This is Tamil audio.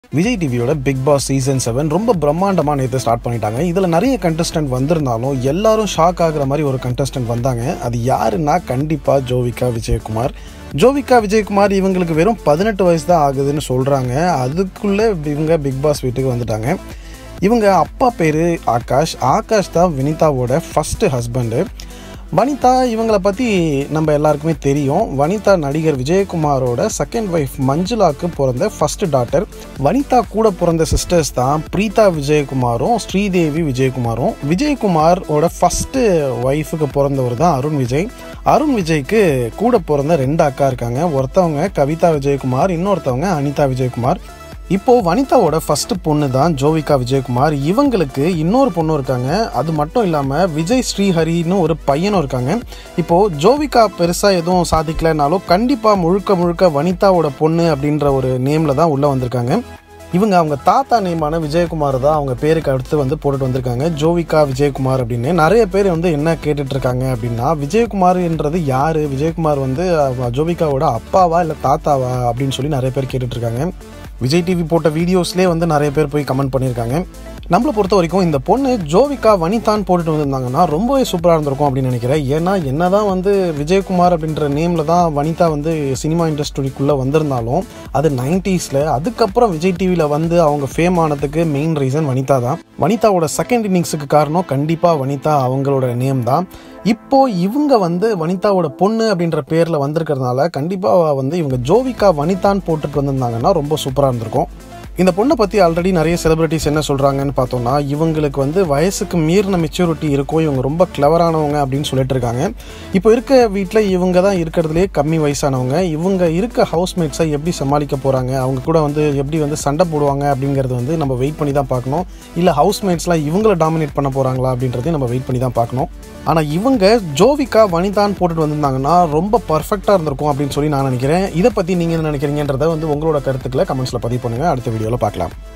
விஜய் டிவியோட பிக் பாஸ் சீசன் செவன் ரொம்ப பிரம்மாண்டமாக நேற்று ஸ்டார்ட் பண்ணிட்டாங்க இதில் நிறைய கண்டஸ்டன்ட் வந்திருந்தாலும் எல்லாரும் ஷாக் ஆகுற மாதிரி ஒரு கண்டஸ்டன்ட் வந்தாங்க அது யாருன்னா கண்டிப்பாக ஜோவிகா விஜயகுமார் ஜோவிகா விஜயகுமார் இவங்களுக்கு வெறும் பதினெட்டு வயசு தான் ஆகுதுன்னு சொல்கிறாங்க அதுக்குள்ளே இவங்க பிக் பாஸ் வீட்டுக்கு வந்துட்டாங்க இவங்க அப்பா பேர் ஆகாஷ் ஆகாஷ் தான் வினிதாவோட ஃபஸ்ட்டு ஹஸ்பண்டு வனிதா இவங்கள பற்றி நம்ம எல்லாருக்குமே தெரியும் வனிதா நடிகர் விஜயகுமாரோட செகண்ட் ஒய்ஃப் மஞ்சுளாக்கு பிறந்த ஃபர்ஸ்ட் டாட்டர் வனிதா கூட பிறந்த சிஸ்டர்ஸ் தான் பிரீதா விஜயகுமாரும் ஸ்ரீதேவி விஜயகுமாரும் விஜயகுமாரோட ஃபஸ்ட்டு ஒய்ஃபுக்கு பிறந்தவர் தான் அருண் விஜய் அருண் விஜய்க்கு கூட பிறந்த ரெண்டு அக்கா இருக்காங்க ஒருத்தவங்க கவிதா விஜயகுமார் இன்னொருத்தவங்க அனிதா விஜயகுமார் இப்போ வனிதாவோட ஃபர்ஸ்ட் பொண்ணு தான் ஜோவிகா விஜயகுமார் இவங்களுக்கு இன்னொரு பொண்ணு இருக்காங்க அது மட்டும் இல்லாமல் விஜய் ஸ்ரீஹரின்னு ஒரு பையனும் இருக்காங்க இப்போ ஜோவிகா பெருசாக எதுவும் சாதிக்கலைனாலும் கண்டிப்பாக முழுக்க முழுக்க வனிதாவோட பொண்ணு அப்படின்ற ஒரு நேமில் தான் உள்ளே வந்திருக்காங்க இவங்க அவங்க தாத்தா நேமான விஜயகுமார் தான் அவங்க பேருக்கு அடுத்து வந்து போட்டுட்டு வந்திருக்காங்க ஜோவிகா விஜயகுமார் அப்படின்னு நிறைய பேர் வந்து என்ன கேட்டுட்டு இருக்காங்க அப்படின்னா விஜயகுமார்ன்றது யார் விஜயகுமார் வந்து அவ- ஜோவிகாவோட அப்பாவா இல்லை தாத்தாவா அப்படின்னு சொல்லி நிறைய பேர் கேட்டுட்டு இருக்காங்க விஜய் டிவி போட்ட வீடியோஸ்லேயே வந்து நிறைய பேர் போய் கமெண்ட் பண்ணியிருக்காங்க நம்மளை பொறுத்த வரைக்கும் இந்த பொண்ணு ஜோவிகா வனிதான் போட்டுட்டு வந்திருந்தாங்கன்னா ரொம்பவே சூப்பராக இருந்திருக்கும் அப்படின்னு நினைக்கிறேன் ஏன்னா என்னதான் வந்து விஜயகுமார் அப்படின்ற நேமில் தான் வனிதா வந்து சினிமா இண்டஸ்ட்ரிக்குள்ளே வந்திருந்தாலும் அது நைன்டிஸில் அதுக்கப்புறம் விஜய் டிவியில் வந்து அவங்க ஃபேம் ஆனதுக்கு மெயின் ரீசன் வனிதா தான் வனிதாவோட செகண்ட் இன்னிங்ஸுக்கு காரணம் கண்டிப்பாக வனிதா அவங்களோட நேம் தான் இப்போ இவங்க வந்து வனிதாவோட பொண்ணு அப்படின்ற பேரில் வந்திருக்கிறதுனால கண்டிப்பாக வந்து இவங்க ஜோவிகா வனிதான் போட்டுட்டு வந்திருந்தாங்கன்னா ரொம்ப சூப்பராக இருந்திருக்கும் இந்த பொண்ணை பற்றி ஆல்ரெடி நிறைய செலிபிரிட்டிஸ் என்ன சொல்கிறாங்கன்னு பார்த்தோம்னா இவங்களுக்கு வந்து வயசுக்கு மீறின மெச்சூரிட்டி இருக்கும் இவங்க ரொம்ப கிளவரானவங்க அப்படின்னு சொல்லிட்டு இருக்காங்க இப்போ இருக்க வீட்டில் இவங்க தான் இருக்கிறதுலே கம்மி வயசானவங்க இவங்க இருக்க ஹவுஸ்மேட்ஸை எப்படி சமாளிக்க போகிறாங்க அவங்க கூட வந்து எப்படி வந்து சண்டை போடுவாங்க அப்படிங்கிறது வந்து நம்ம வெயிட் பண்ணி தான் பார்க்கணும் இல்லை ஹவுஸ்மேட்ஸ்லாம் இவங்கள டாமினேட் பண்ண போகிறாங்களா அப்படின்றதையும் நம்ம வெயிட் பண்ணி தான் பார்க்கணும் ஆனால் இவங்க ஜோவிகா வனிதான் போட்டுட்டு வந்திருந்தாங்கன்னா ரொம்ப பர்ஃபெக்டாக இருந்திருக்கும் அப்படின்னு சொல்லி நான் நினைக்கிறேன் இதை பற்றி நீங்கள் என்ன நினைக்கிறீங்கன்றதை வந்து உங்களோட கருத்துக்களை கமெண்ட்ஸில் பதிவு பண்ணுங்கள் அடுத்த வீடியோவில் பார்க்கலாம்